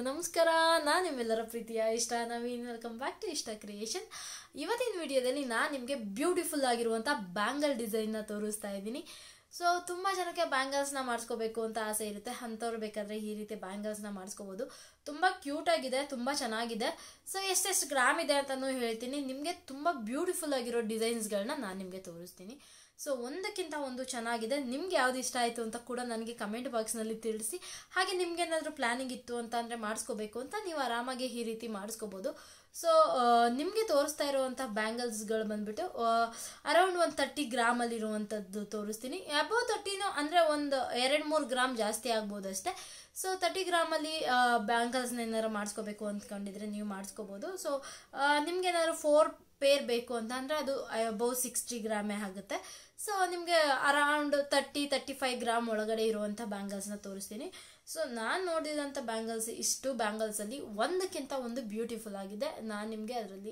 ನಮಸ್ಕಾರ ನಾನು ನಿಮ್ಮೆಲ್ಲರ ಪ್ರೀತಿಯ ಇಷ್ಟ Naveen welcome back to Ishta creation ಇವತ್ತಿನ ವಿಡಿಯೋದಲ್ಲಿ ನಾನು ನಿಮಗೆ ಬ್ಯೂಟಿಫುಲ್ ಆಗಿರುವಂಥ ಬ್ಯಾಂಗಲ್ ಡಿಸೈನ್ನ ತೋರಿಸ್ತಾ ಇದ್ದೀನಿ ಸೊ ತುಂಬ ಜನಕ್ಕೆ ಬ್ಯಾಂಗಲ್ಸ್ನ ಮಾಡಿಸ್ಕೋಬೇಕು ಅಂತ ಆಸೆ ಇರುತ್ತೆ ಅಂಥವ್ರು ಬೇಕಾದರೆ ಈ ರೀತಿ ಬ್ಯಾಂಗಲ್ಸ್ನ ಮಾಡಿಸ್ಕೋಬೋದು ತುಂಬ ಕ್ಯೂಟಾಗಿದೆ ತುಂಬ ಚೆನ್ನಾಗಿದೆ ಸೊ ಎಷ್ಟೆಷ್ಟು ಗ್ರಾಮ್ ಇದೆ ಅಂತಲೂ ಹೇಳ್ತೀನಿ ನಿಮಗೆ ತುಂಬ ಬ್ಯೂಟಿಫುಲ್ ಆಗಿರೋ ಡಿಸೈನ್ಸ್ಗಳನ್ನ ನಾನು ನಿಮಗೆ ತೋರಿಸ್ತೀನಿ ಸೊ ಒಂದಕ್ಕಿಂತ ಒಂದು ಚೆನ್ನಾಗಿದೆ ನಿಮ್ಗೆ ಯಾವ್ದು ಇಷ್ಟ ಆಯಿತು ಅಂತ ಕೂಡ ನನಗೆ ಕಮೆಂಟ್ ಬಾಕ್ಸ್ನಲ್ಲಿ ತಿಳಿಸಿ ಹಾಗೆ ನಿಮ್ಗೆ ಏನಾದರೂ ಪ್ಲ್ಯಾನಿಂಗ್ ಇತ್ತು ಅಂತ ಅಂದರೆ ಮಾಡಿಸ್ಕೋಬೇಕು ಅಂತ ನೀವು ಆರಾಮಾಗಿ ಈ ರೀತಿ ಮಾಡಿಸ್ಕೋಬೋದು ಸೊ ನಿಮಗೆ ತೋರಿಸ್ತಾ ಇರುವಂಥ ಬ್ಯಾಂಗಲ್ಸ್ಗಳು ಬಂದ್ಬಿಟ್ಟು ಅರೌಂಡ್ ಒಂದು ತರ್ಟಿ ಗ್ರಾಮಲ್ಲಿರುವಂಥದ್ದು ತೋರಿಸ್ತೀನಿ ಅಬೌವ್ ತರ್ಟಿನೂ ಅಂದರೆ ಒಂದು ಎರಡು ಮೂರು ಗ್ರಾಮ್ ಜಾಸ್ತಿ ಆಗ್ಬೋದು ಅಷ್ಟೇ ಸೊ ತರ್ಟಿ ಗ್ರಾಮಲ್ಲಿ ಬ್ಯಾಂಗಲ್ಸ್ನ ಏನಾರು ಮಾಡಿಸ್ಕೋಬೇಕು ಅಂದ್ಕೊಂಡಿದ್ರೆ ನೀವು ಮಾಡಿಸ್ಕೋಬೋದು ಸೊ ನಿಮ್ಗೇನಾದ್ರು ಫೋರ್ ಪೇರ್ ಬೇಕು ಅಂತ ಅಂದರೆ ಅದು ಅಬೌವ್ ಸಿಕ್ಸ್ಟಿ ಗ್ರಾಮೇ ಆಗುತ್ತೆ ಸೊ ನಿಮಗೆ around thirty thirty five gram ಒಳಗಡೆ ಇರುವಂಥ ಬ್ಯಾಂಗಲ್ಸ್ನ ತೋರಿಸ್ತೀನಿ ಸೊ ನಾನು ನೋಡಿದಂಥ ಬ್ಯಾಂಗಲ್ಸ್ ಇಷ್ಟು ಬ್ಯಾಂಗಲ್ಸಲ್ಲಿ ಒಂದಕ್ಕಿಂತ ಒಂದು ಬ್ಯೂಟಿಫುಲ್ ಆಗಿದೆ ನಾನು ನಿಮಗೆ ಅದರಲ್ಲಿ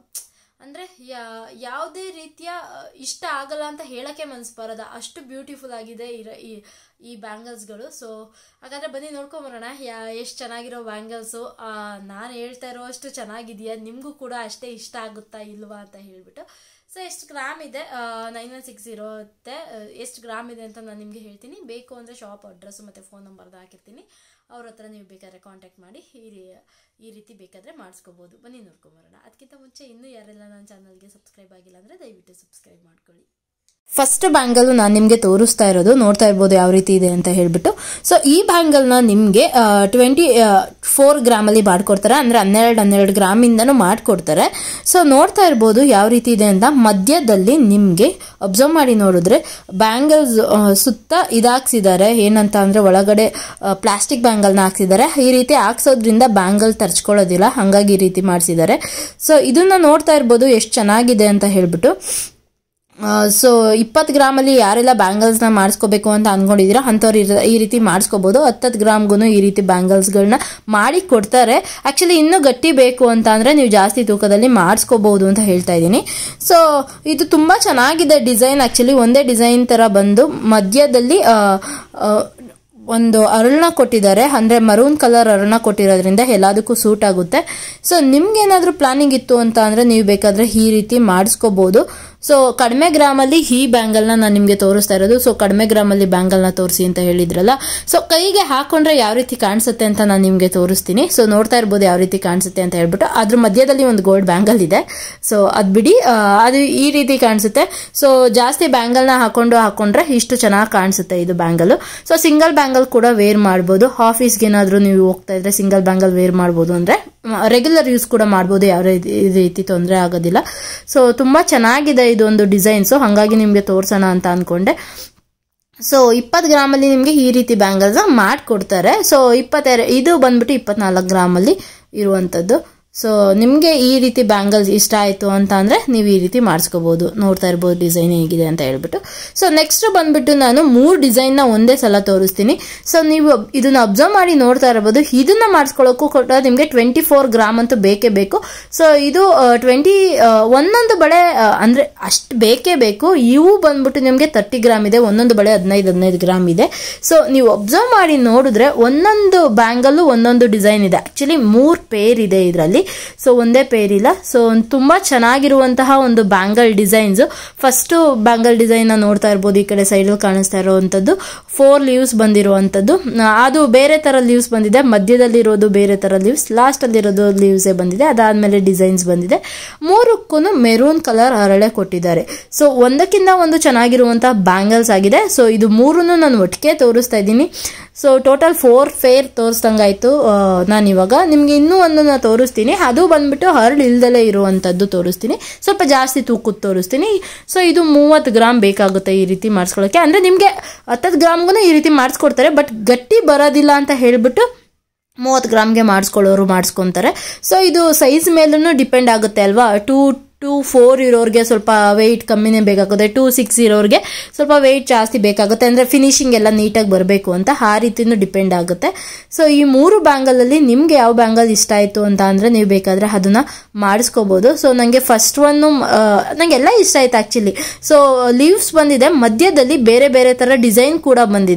ಅಂದರೆ ಯಾವುದೇ ರೀತಿಯ ಇಷ್ಟ ಆಗಲ್ಲ ಅಂತ ಹೇಳೋಕ್ಕೆ ಮನಸ್ಸು ಬರೋದ ಅಷ್ಟು ಬ್ಯೂಟಿಫುಲ್ ಆಗಿದೆ ಇರೋ ಈ ಈ ಬ್ಯಾಂಗಲ್ಸ್ಗಳು ಸೊ ಹಾಗಾದರೆ ಬನ್ನಿ ನೋಡ್ಕೊಂಬರೋಣ ಯಾ ಎಷ್ಟು ಚೆನ್ನಾಗಿರೋ ಬ್ಯಾಂಗಲ್ಸು ನಾನು ಹೇಳ್ತಾ ಇರೋ ಅಷ್ಟು ಚೆನ್ನಾಗಿದೆಯಾ ನಿಮಗೂ ಕೂಡ ಅಷ್ಟೇ ಇಷ್ಟ ಆಗುತ್ತಾ ಇಲ್ವಾ ಅಂತ ಹೇಳಿಬಿಟ್ಟು ಸೊ ಎಷ್ಟು ಗ್ರಾಮ್ ಇದೆ ನೈನ್ ಒನ್ ಸಿಕ್ಸ್ ಇರುತ್ತೆ ಎಷ್ಟು ಗ್ರಾಮ್ ಇದೆ ಅಂತ ನಾನು ನಿಮಗೆ ಹೇಳ್ತೀನಿ ಬೇಕು ಅಂದರೆ ಶಾಪ್ ಅಡ್ರೆಸ್ಸು ಮತ್ತು ಫೋನ್ ನಂಬರ್ದು ಹಾಕಿರ್ತೀನಿ ಅವ್ರ ಹತ್ರ ನೀವು ಬೇಕಾದ್ರೆ ಕಾಂಟ್ಯಾಕ್ಟ್ ಮಾಡಿ ಈ ರೀ ಈ ರೀತಿ ಬೇಕಾದರೆ ಮಾಡಿಸ್ಕೋಬೋದು ಬನ್ನಿ ನೋಡ್ಕೊಂಬರೋಣ ಅದಕ್ಕಿಂತ ಮುಂಚೆ ಇನ್ನೂ ಯಾರೆಲ್ಲ ನನ್ನ ಚಾನಲ್ಗೆ ಸಬ್ಸ್ಕ್ರೈಬ್ ಆಗಿಲ್ಲ ಅಂದರೆ ದಯವಿಟ್ಟು ಸಬ್ಸ್ಕ್ರೈಬ್ ಮಾಡ್ಕೊಳ್ಳಿ ಫಸ್ಟ್ ಬ್ಯಾಂಗಲ್ ನಾನು ನಿಮಗೆ ತೋರಿಸ್ತಾ ಇರೋದು ನೋಡ್ತಾ ಇರ್ಬೋದು ಯಾವ ರೀತಿ ಇದೆ ಅಂತ ಹೇಳ್ಬಿಟ್ಟು ಸೊ ಈ ಬ್ಯಾಂಗಲ್ನ ನಿಮಗೆ ಟ್ವೆಂಟಿ ಫೋರ್ ಗ್ರಾಮಲ್ಲಿ ಮಾಡಿಕೊಡ್ತಾರೆ ಅಂದರೆ ಹನ್ನೆರಡು ಹನ್ನೆರಡು ಗ್ರಾಮಿಂದನೂ ಮಾಡಿಕೊಡ್ತಾರೆ ಸೊ ನೋಡ್ತಾ ಇರ್ಬೋದು ಯಾವ ರೀತಿ ಇದೆ ಅಂತ ಮಧ್ಯದಲ್ಲಿ ನಿಮಗೆ ಅಬ್ಸರ್ವ್ ಮಾಡಿ ನೋಡಿದ್ರೆ ಬ್ಯಾಂಗಲ್ಸ್ ಸುತ್ತ ಇದಾಕ್ಸಿದ್ದಾರೆ ಏನಂತ ಅಂದರೆ ಒಳಗಡೆ ಪ್ಲಾಸ್ಟಿಕ್ ಬ್ಯಾಂಗಲ್ನ ಹಾಕ್ಸಿದ್ದಾರೆ ಈ ರೀತಿ ಹಾಕ್ಸೋದ್ರಿಂದ ಬ್ಯಾಂಗಲ್ ತರ್ಚ್ಕೊಳ್ಳೋದಿಲ್ಲ ಹಾಗಾಗಿ ಈ ರೀತಿ ಮಾಡಿಸಿದ್ದಾರೆ ಸೊ ಇದನ್ನ ನೋಡ್ತಾ ಇರ್ಬೋದು ಎಷ್ಟು ಚೆನ್ನಾಗಿದೆ ಅಂತ ಹೇಳ್ಬಿಟ್ಟು ಸೊ ಇಪ್ಪತ್ತು ಗ್ರಾಮಲ್ಲಿ ಯಾರೆಲ್ಲ ಬ್ಯಾಂಗಲ್ಸ್ನ ಮಾಡಿಸ್ಕೋಬೇಕು ಅಂತ ಅಂದ್ಕೊಂಡಿದ್ದೀರಾ ಅಂಥವ್ರು ಈ ರೀತಿ ಮಾಡಿಸ್ಕೋಬೋದು ಹತ್ತತ್ತು ಗ್ರಾಮ್ಗೂ ಈ ರೀತಿ ಬ್ಯಾಂಗಲ್ಸ್ಗಳನ್ನ ಮಾಡಿ ಕೊಡ್ತಾರೆ ಆ್ಯಕ್ಚುಲಿ ಇನ್ನೂ ಗಟ್ಟಿ ಬೇಕು ಅಂತ ಅಂದರೆ ನೀವು ಜಾಸ್ತಿ ತೂಕದಲ್ಲಿ ಮಾಡಿಸ್ಕೋಬೋದು ಅಂತ ಹೇಳ್ತಾ ಇದ್ದೀನಿ ಸೊ ಇದು ತುಂಬ ಚೆನ್ನಾಗಿದೆ ಡಿಸೈನ್ ಆ್ಯಕ್ಚುಲಿ ಒಂದೇ ಡಿಸೈನ್ ಥರ ಬಂದು ಮಧ್ಯದಲ್ಲಿ ಒಂದು ಅರಳನ ಕೊಟ್ಟಿದ್ದಾರೆ ಅಂದರೆ ಮರೂನ್ ಕಲರ್ ಅರಳನ ಕೊಟ್ಟಿರೋದ್ರಿಂದ ಎಲ್ಲದಕ್ಕೂ ಸೂಟ್ ಆಗುತ್ತೆ ಸೊ ನಿಮ್ಗೇನಾದರೂ ಪ್ಲಾನಿಂಗ್ ಇತ್ತು ಅಂತ ಅಂದರೆ ನೀವು ಬೇಕಾದರೆ ಈ ರೀತಿ ಮಾಡಿಸ್ಕೋಬೋದು ಸೊ ಕಡಿಮೆ ಗ್ರಾಮಲ್ಲಿ ಈ ಬ್ಯಾಂಗಲ್ನ ನಾನು ನಿಮಗೆ ತೋರಿಸ್ತಾ ಇರೋದು ಸೊ ಕಡಿಮೆ ಗ್ರಾಮಲ್ಲಿ ಬ್ಯಾಂಗಲ್ನ ತೋರಿಸಿ ಅಂತ ಹೇಳಿದ್ರಲ್ಲ ಸೊ ಕೈಗೆ ಹಾಕೊಂಡ್ರೆ ಯಾವ ರೀತಿ ಕಾಣಿಸುತ್ತೆ ಅಂತ ನಾನು ನಿಮಗೆ ತೋರಿಸ್ತೀನಿ ಸೊ ನೋಡ್ತಾ ಇರ್ಬೋದು ಯಾವ ರೀತಿ ಕಾಣಿಸುತ್ತೆ ಅಂತ ಹೇಳ್ಬಿಟ್ಟು ಅದ್ರ ಮಧ್ಯದಲ್ಲಿ ಒಂದು ಗೋಲ್ಡ್ ಬ್ಯಾಂಗಲ್ ಇದೆ ಸೊ ಅದು ಬಿಡಿ ಅದು ಈ ರೀತಿ ಕಾಣಿಸುತ್ತೆ ಸೊ ಜಾಸ್ತಿ ಬ್ಯಾಂಗಲ್ನ ಹಾಕೊಂಡು ಹಾಕೊಂಡ್ರೆ ಇಷ್ಟು ಚೆನ್ನಾಗಿ ಕಾಣಿಸುತ್ತೆ ಇದು ಬ್ಯಾಂಗಲ್ ಸೊ ಸಿಂಗಲ್ ಬ್ಯಾಂಗಲ್ ಕೂಡ ವೇರ್ ಮಾಡ್ಬೋದು ಆಫೀಸ್ಗೆ ಏನಾದರೂ ನೀವು ಹೋಗ್ತಾ ಇದ್ರೆ ಸಿಂಗಲ್ ಬ್ಯಾಂಗಲ್ ವೇರ್ ಮಾಡ್ಬೋದು ಅಂದರೆ ರೆಗ್ಯುಲರ್ ಯೂಸ್ ಕೂಡ ಮಾಡ್ಬೋದು ಯಾವ ರೀತಿ ತೊಂದರೆ ಆಗೋದಿಲ್ಲ ಸೊ ತುಂಬ ಚೆನ್ನಾಗಿದೆ ಇದೊಂದು ಡಿಸೈನ್ಸು ಹಾಗಾಗಿ ನಿಮಗೆ ತೋರಿಸೋಣ ಅಂತ ಅಂದ್ಕೊಂಡೆ ಸೊ ಇಪ್ಪತ್ತು ಗ್ರಾಮಲ್ಲಿ ನಿಮಗೆ ಈ ರೀತಿ ಬ್ಯಾಂಗಲ್ಸ್ ಮಾಡಿಕೊಡ್ತಾರೆ ಸೊ ಇಪ್ಪತ್ತೆರಡು ಇದು ಬಂದ್ಬಿಟ್ಟು ಇಪ್ಪತ್ನಾಲ್ಕು ಗ್ರಾಮಲ್ಲಿ ಇರುವಂಥದ್ದು ಸೊ ನಿಮಗೆ ಈ ರೀತಿ ಬ್ಯಾಂಗಲ್ಸ್ ಇಷ್ಟ ಆಯಿತು ಅಂತ ಅಂದರೆ ನೀವು ಈ ರೀತಿ ಮಾಡಿಸ್ಕೋಬೋದು ನೋಡ್ತಾ ಇರ್ಬೋದು ಡಿಸೈನ್ ಹೇಗಿದೆ ಅಂತ ಹೇಳ್ಬಿಟ್ಟು ಸೊ ನೆಕ್ಸ್ಟ್ ಬಂದ್ಬಿಟ್ಟು ನಾನು ಮೂರು ಡಿಸೈನ್ನ ಒಂದೇ ಸಲ ತೋರಿಸ್ತೀನಿ ಸೊ ನೀವು ಇದನ್ನ ಅಬ್ಸರ್ವ್ ಮಾಡಿ ನೋಡ್ತಾ ಇರ್ಬೋದು ಇದನ್ನ ಮಾಡಿಸ್ಕೊಳ್ಳೋಕ್ಕೂ ಕೂಡ ನಿಮಗೆ ಟ್ವೆಂಟಿ ಫೋರ್ ಗ್ರಾಮ್ ಅಂತೂ ಬೇಕೇ ಬೇಕು ಸೊ ಇದು ಟ್ವೆಂಟಿ ಒಂದೊಂದು ಬಳೆ ಅಂದರೆ ಅಷ್ಟು ಬೇಕೇ ಬೇಕು ಇವು ಬಂದ್ಬಿಟ್ಟು ನಿಮಗೆ ತರ್ಟಿ ಗ್ರಾಮ್ ಇದೆ ಒಂದೊಂದು ಬಳೆ ಹದಿನೈದು ಹದಿನೈದು ಗ್ರಾಮ್ ಇದೆ ಸೊ ನೀವು ಅಬ್ಸರ್ವ್ ಮಾಡಿ ನೋಡಿದ್ರೆ ಒಂದೊಂದು ಬ್ಯಾಂಗಲ್ಲು ಒಂದೊಂದು ಡಿಸೈನ್ ಇದೆ ಆ್ಯಕ್ಚುಲಿ ಮೂರು ಪೇರ್ ಇದೆ ಇದರಲ್ಲಿ ಸೊ ಒಂದೇ ಪೇರ್ ಇಲ್ಲ ಸೊ ತುಂಬ ಚೆನ್ನಾಗಿರುವಂತಹ ಒಂದು bangle designs first bangle design ನೋಡ್ತಾ ಇರ್ಬೋದು ಈ ಕಡೆ ಸೈಡಲ್ಲಿ ಕಾಣಿಸ್ತಾ ಇರುವಂಥದ್ದು ಫೋರ್ ಲೀವ್ಸ್ ಬಂದಿರುವಂಥದ್ದು ಅದು ಬೇರೆ ಥರ ಲೀವ್ಸ್ ಬಂದಿದೆ ಮಧ್ಯದಲ್ಲಿರೋದು ಬೇರೆ ಥರ ಲೀವ್ಸ್ ಲಾಸ್ಟಲ್ಲಿರೋದು ಲೀವ್ಸೇ ಬಂದಿದೆ ಅದಾದಮೇಲೆ ಡಿಸೈನ್ಸ್ ಬಂದಿದೆ ಮೂರಕ್ಕೂ ಮೆರೂನ್ ಕಲರ್ ಹರಳೆ ಕೊಟ್ಟಿದ್ದಾರೆ ಸೊ ಒಂದಕ್ಕಿಂತ ಒಂದು ಚೆನ್ನಾಗಿರುವಂತಹ ಬ್ಯಾಂಗಲ್ಸ್ ಆಗಿದೆ ಸೊ ಇದು ಮೂರನ್ನು ನಾನು ಒಟ್ಟಿಗೆ ತೋರಿಸ್ತಾ ಇದ್ದೀನಿ ಸೊ ಟೋಟಲ್ ಫೋರ್ ಫೇರ್ ತೋರಿಸ್ದಂಗಾಯ್ತು ನಾನು ಇವಾಗ ನಿಮಗೆ ಇನ್ನೂ ಒಂದನ್ನು ತೋರಿಸ್ತೀನಿ ಅದು ಬಂದ್ಬಿಟ್ಟು ಹರಳು ಇಲ್ದಲೇ ಇರುವಂಥದ್ದು ತೋರಿಸ್ತೀನಿ ಸ್ವಲ್ಪ ಜಾಸ್ತಿ ತೂಕದ್ದು ತೋರಿಸ್ತೀನಿ ಸೊ ಇದು ಮೂವತ್ತು ಗ್ರಾಮ್ ಬೇಕಾಗುತ್ತೆ ಈ ರೀತಿ ಮಾಡಿಸ್ಕೊಳ್ಳೋಕ್ಕೆ ಅಂದರೆ ನಿಮಗೆ ಹತ್ತತ್ತು ಗ್ರಾಮ್ಗೂ ಈ ರೀತಿ ಮಾಡಿಸ್ಕೊಡ್ತಾರೆ ಬಟ್ ಗಟ್ಟಿ ಬರೋದಿಲ್ಲ ಅಂತ ಹೇಳಿಬಿಟ್ಟು ಮೂವತ್ತು ಗ್ರಾಮ್ಗೆ ಮಾಡಿಸ್ಕೊಳ್ಳೋರು ಮಾಡಿಸ್ಕೊತಾರೆ ಸೊ ಇದು ಸೈಜ್ ಮೇಲೂ ಡಿಪೆಂಡ್ ಆಗುತ್ತೆ ಅಲ್ವಾ ಟೂ ಟೂ ಫೋರ್ ಇರೋರಿಗೆ ಸ್ವಲ್ಪ ವೆಯ್ಟ್ ಕಮ್ಮಿನೇ ಬೇಕಾಗುತ್ತೆ ಟೂ ಸಿಕ್ಸ್ ಇರೋರಿಗೆ ಸ್ವಲ್ಪ ವೆಯ್ಟ್ ಜಾಸ್ತಿ ಬೇಕಾಗುತ್ತೆ ಅಂದರೆ ಫಿನಿಶಿಂಗ್ ಎಲ್ಲ ನೀಟಾಗಿ ಬರಬೇಕು ಅಂತ ಆ ರೀತಿನೂ ಡಿಪೆಂಡ್ ಆಗುತ್ತೆ ಸೊ ಈ ಮೂರು ಬ್ಯಾಂಗಲಲ್ಲಿ ನಿಮಗೆ ಯಾವ ಬ್ಯಾಂಗಲ್ ಇಷ್ಟ ಆಯಿತು ಅಂತ ಅಂದರೆ ನೀವು ಬೇಕಾದರೆ ಅದನ್ನು ಮಾಡಿಸ್ಕೋಬೋದು ಸೊ ನನಗೆ ಫಸ್ಟ್ ಒನ್ನು ನನಗೆಲ್ಲ ಇಷ್ಟ ಆಯ್ತು ಆ್ಯಕ್ಚುಲಿ ಸೊ ಲೀವ್ಸ್ ಬಂದಿದೆ ಮಧ್ಯದಲ್ಲಿ ಬೇರೆ ಬೇರೆ ಥರ ಡಿಸೈನ್ ಕೂಡ ಬಂದಿದೆ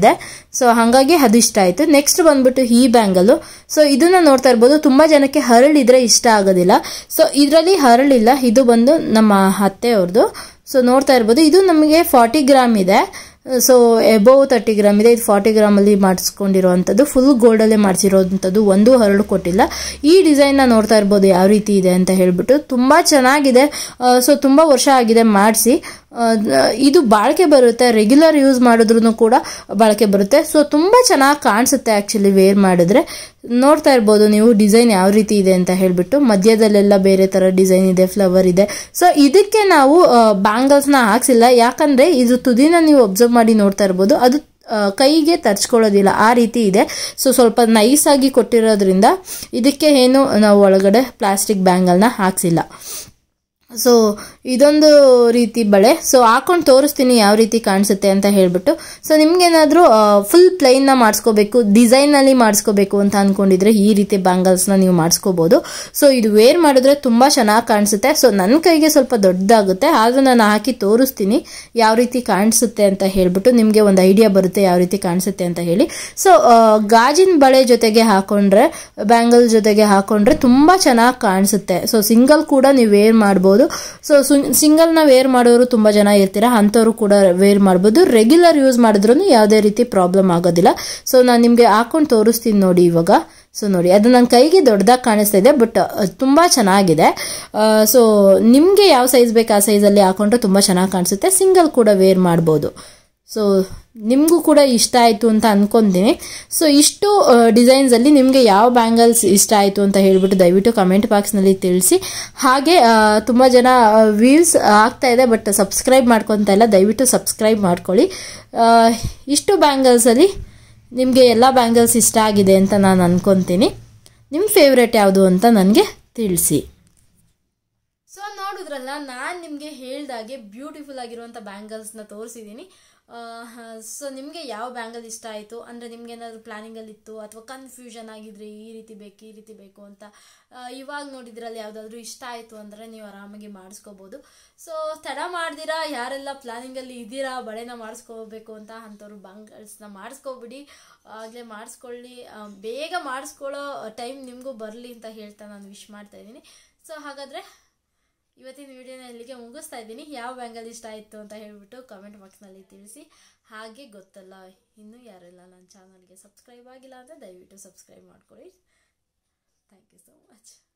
ಸೊ ಹಾಗಾಗಿ ಅದು ಇಷ್ಟ ಆಯಿತು ನೆಕ್ಸ್ಟ್ ಬಂದ್ಬಿಟ್ಟು ಈ ಬ್ಯಾಂಗಲ್ಲು ಸೊ ಇದನ್ನ ನೋಡ್ತಾ ಇರ್ಬೋದು ತುಂಬ ಜನಕ್ಕೆ ಹರಳಿದ್ರೆ ಇಷ್ಟ ಆಗೋದಿಲ್ಲ ಸೊ ಇದರಲ್ಲಿ ಹರಳಿಲ್ಲ ಇದು ಬಂದು ನಮ್ಮ ಅತ್ತೆಯವ್ರದ್ದು ಸೊ ನೋಡ್ತಾ ಇರ್ಬೋದು ಇದು ನಮಗೆ ಫಾರ್ಟಿ ಗ್ರಾಮ್ ಇದೆ ಸೊ ಎಬೋವ್ ತರ್ಟಿ ಗ್ರಾಮ್ ಇದೆ ಇದು ಫಾರ್ಟಿ ಗ್ರಾಮಲ್ಲಿ ಮಾಡಿಸ್ಕೊಂಡಿರೋವಂಥದ್ದು ಫುಲ್ ಗೋಲ್ಡಲ್ಲೇ ಮಾಡಿಸಿರೋವಂಥದ್ದು ಒಂದು ಹರಳು ಕೊಟ್ಟಿಲ್ಲ ಈ ಡಿಸೈನ್ನ ನೋಡ್ತಾ ಇರ್ಬೋದು ಯಾವ ರೀತಿ ಇದೆ ಅಂತ ಹೇಳ್ಬಿಟ್ಟು ತುಂಬ ಚೆನ್ನಾಗಿದೆ ಸೊ ತುಂಬ ವರ್ಷ ಆಗಿದೆ ಮಾಡಿಸಿ ಇದು ಬಾಳಿಕೆ ಬರುತ್ತೆ ರೆಗ್ಯುಲರ್ ಯೂಸ್ ಮಾಡಿದ್ರು ಕೂಡ ಬಾಳಿಕೆ ಬರುತ್ತೆ ಸೊ ತುಂಬ ಚೆನ್ನಾಗಿ ಕಾಣಿಸುತ್ತೆ ಆ್ಯಕ್ಚುಲಿ ವೇರ್ ಮಾಡಿದ್ರೆ ನೋಡ್ತಾ ಇರ್ಬೋದು ನೀವು ಡಿಸೈನ್ ಯಾವ ರೀತಿ ಇದೆ ಅಂತ ಹೇಳ್ಬಿಟ್ಟು ಮಧ್ಯದಲ್ಲೆಲ್ಲ ಬೇರೆ ಥರ ಡಿಸೈನ್ ಇದೆ ಫ್ಲವರ್ ಇದೆ ಸೊ ಇದಕ್ಕೆ ನಾವು ಬ್ಯಾಂಗಲ್ಸ್ನ ಹಾಕ್ಸಿಲ್ಲ ಯಾಕಂದರೆ ಇದು ತುದಿನ ನೀವು ಅಬ್ಸರ್ವ್ ಮಾಡಿ ನೋಡ್ತಾ ಇರ್ಬೋದು ಅದು ಕೈಗೆ ತರ್ಚ್ಕೊಳ್ಳೋದಿಲ್ಲ ಆ ರೀತಿ ಇದೆ ಸೊ ಸ್ವಲ್ಪ ನೈಸ್ ಆಗಿ ಕೊಟ್ಟಿರೋದ್ರಿಂದ ಇದಕ್ಕೆ ಏನು ನಾವು ಒಳಗಡೆ ಪ್ಲಾಸ್ಟಿಕ್ ಬ್ಯಾಂಗಲ್ನ ಹಾಕ್ಸಿಲ್ಲ ಸೊ ಇದೊಂದು ರೀತಿ ಬಳೆ ಸೊ ಹಾಕೊಂಡು ತೋರಿಸ್ತೀನಿ ಯಾವ ರೀತಿ ಕಾಣಿಸುತ್ತೆ ಅಂತ ಹೇಳ್ಬಿಟ್ಟು ಸೊ ನಿಮ್ಗೇನಾದರೂ ಫುಲ್ ಪ್ಲೈನ್ನ ಮಾಡಿಸ್ಕೋಬೇಕು ಡಿಸೈನಲ್ಲಿ ಮಾಡಿಸ್ಕೋಬೇಕು ಅಂತ ಅಂದ್ಕೊಂಡಿದ್ರೆ ಈ ರೀತಿ ಬ್ಯಾಂಗಲ್ಸ್ನ ನೀವು ಮಾಡಿಸ್ಕೋಬೋದು ಸೊ ಇದು ವೇರ್ ಮಾಡಿದ್ರೆ ತುಂಬ ಚೆನ್ನಾಗಿ ಕಾಣಿಸುತ್ತೆ ಸೊ ನನ್ನ ಕೈಗೆ ಸ್ವಲ್ಪ ದೊಡ್ಡದಾಗುತ್ತೆ ಆದರೂ ನಾನು ಹಾಕಿ ತೋರಿಸ್ತೀನಿ ಯಾವ ರೀತಿ ಕಾಣಿಸುತ್ತೆ ಅಂತ ಹೇಳ್ಬಿಟ್ಟು ನಿಮಗೆ ಒಂದು ಐಡಿಯಾ ಬರುತ್ತೆ ಯಾವ ರೀತಿ ಕಾಣಿಸುತ್ತೆ ಅಂತ ಹೇಳಿ ಸೊ ಗಾಜಿನ ಬಳೆ ಜೊತೆಗೆ ಹಾಕೊಂಡ್ರೆ ಬ್ಯಾಂಗಲ್ ಜೊತೆಗೆ ಹಾಕೊಂಡ್ರೆ ತುಂಬ ಚೆನ್ನಾಗಿ ಕಾಣಿಸುತ್ತೆ ಸೊ ಸಿಂಗಲ್ ಕೂಡ ನೀವು ವೇರ್ ಮಾಡ್ಬೋದು ಸೊ ಸಿಂಗಲ್ನ ವೇರ್ ಮಾಡೋರು ತುಂಬ ಜನ ಇರ್ತೀರ ಅಂಥವ್ರು ಕೂಡ ವೇರ್ ಮಾಡ್ಬೋದು ರೆಗ್ಯುಲರ್ ಯೂಸ್ ಮಾಡಿದ್ರು ಯಾವುದೇ ರೀತಿ ಪ್ರಾಬ್ಲಮ್ ಆಗೋದಿಲ್ಲ ಸೊ ನಾನು ನಿಮಗೆ ಹಾಕೊಂಡು ತೋರಿಸ್ತೀನಿ ನೋಡಿ ಇವಾಗ ಸೊ ನೋಡಿ ಅದು ನನ್ನ ಕೈಗೆ ದೊಡ್ಡದಾಗಿ ಕಾಣಿಸ್ತಾ ಇದೆ ಬಟ್ ತುಂಬ ಚೆನ್ನಾಗಿದೆ ಸೊ ನಿಮಗೆ ಯಾವ ಸೈಜ್ ಬೇಕು ಆ ಸೈಜಲ್ಲಿ ಹಾಕೊಂಡ್ರೆ ತುಂಬ ಚೆನ್ನಾಗಿ ಕಾಣಿಸುತ್ತೆ ಸಿಂಗಲ್ ಕೂಡ ವೇರ್ ಮಾಡ್ಬೋದು ಸೊ ನಿಮಗೂ ಕೂಡ ಇಷ್ಟ ಆಯಿತು ಅಂತ ಅನ್ಕೊಂತೀನಿ ಸೊ ಇಷ್ಟು ಡಿಸೈನ್ಸಲ್ಲಿ ನಿಮಗೆ ಯಾವ ಬ್ಯಾಂಗಲ್ಸ್ ಇಷ್ಟ ಆಯಿತು ಅಂತ ಹೇಳ್ಬಿಟ್ಟು ದಯವಿಟ್ಟು ಕಮೆಂಟ್ ಬಾಕ್ಸ್ನಲ್ಲಿ ತಿಳಿಸಿ ಹಾಗೆ ತುಂಬ ಜನ ವ್ಯೂಸ್ ಆಗ್ತಾ ಇದೆ ಬಟ್ ಸಬ್ಸ್ಕ್ರೈಬ್ ಮಾಡ್ಕೊತಾ ಇಲ್ಲ ದಯವಿಟ್ಟು ಸಬ್ಸ್ಕ್ರೈಬ್ ಮಾಡ್ಕೊಳ್ಳಿ ಇಷ್ಟು ಬ್ಯಾಂಗಲ್ಸಲ್ಲಿ ನಿಮಗೆ ಎಲ್ಲ ಬ್ಯಾಂಗಲ್ಸ್ ಇಷ್ಟ ಆಗಿದೆ ಅಂತ ನಾನು ಅನ್ಕೊತೀನಿ ನಿಮ್ಮ ಫೇವ್ರೆಟ್ ಯಾವುದು ಅಂತ ನನಗೆ ತಿಳಿಸಿ ಸೊ ನೋಡಿದ್ರಲ್ಲ ನಾನು ನಿಮಗೆ ಹೇಳ್ದಾಗೆ ಬ್ಯೂಟಿಫುಲ್ ಆಗಿರುವಂಥ ಬ್ಯಾಂಗಲ್ಸ್ನ ತೋರಿಸಿದ್ದೀನಿ ಸೊ ನಿಮಗೆ ಯಾವ ಬ್ಯಾಂಗಲ್ ಇಷ್ಟ ಆಯಿತು ಅಂದರೆ ನಿಮ್ಗೆ ಏನಾದರೂ ಪ್ಲ್ಯಾನಿಂಗಲ್ಲಿ ಇತ್ತು ಅಥವಾ ಕನ್ಫ್ಯೂಷನ್ ಆಗಿದ್ರೆ ಈ ರೀತಿ ಬೇಕು ಈ ರೀತಿ ಬೇಕು ಅಂತ ಇವಾಗ ನೋಡಿದ್ರಲ್ಲಿ ಯಾವುದಾದ್ರೂ ಇಷ್ಟ ಆಯಿತು ಅಂದರೆ ನೀವು ಆರಾಮಾಗಿ ಮಾಡಿಸ್ಕೋಬೋದು ಸೊ ತಡ ಮಾಡ್ದಿರಾ ಯಾರೆಲ್ಲ ಪ್ಲ್ಯಾನಿಂಗಲ್ಲಿ ಇದ್ದೀರಾ ಬಳೆನ ಮಾಡಿಸ್ಕೋಬೇಕು ಅಂತ ಅಂಥವ್ರು ಬ್ಯಾಂಗಲ್ಸ್ನ ಮಾಡಿಸ್ಕೊಬಿಡಿ ಆಗಲೇ ಮಾಡಿಸ್ಕೊಳ್ಳಿ ಬೇಗ ಮಾಡಿಸ್ಕೊಳ್ಳೋ ಟೈಮ್ ನಿಮಗೂ ಬರಲಿ ಅಂತ ಹೇಳ್ತಾ ನಾನು ವಿಶ್ ಮಾಡ್ತಾ ಇದ್ದೀನಿ ಸೊ ಹಾಗಾದರೆ ಇವತ್ತಿನ ವಿಡಿಯೋನ ಇಲ್ಲಿಗೆ ಮುಗಿಸ್ತಾ ಇದ್ದೀನಿ ಯಾವ ಬ್ಯಾಂಗಲ್ ಇಷ್ಟ ಆಯಿತು ಅಂತ ಹೇಳ್ಬಿಟ್ಟು ಕಮೆಂಟ್ ಬಾಕ್ಸ್ನಲ್ಲಿ ತಿಳಿಸಿ ಹಾಗೆ ಗೊತ್ತಲ್ಲ ಇನ್ನೂ ಯಾರೆಲ್ಲ ನನ್ನ ಚಾನಲ್ಗೆ ಸಬ್ಸ್ಕ್ರೈಬ್ ಆಗಿಲ್ಲ ಅಂದರೆ ದಯವಿಟ್ಟು ಸಬ್ಸ್ಕ್ರೈಬ್ ಮಾಡ್ಕೊಳ್ಳಿ ಥ್ಯಾಂಕ್ ಯು ಸೋ ಮಚ್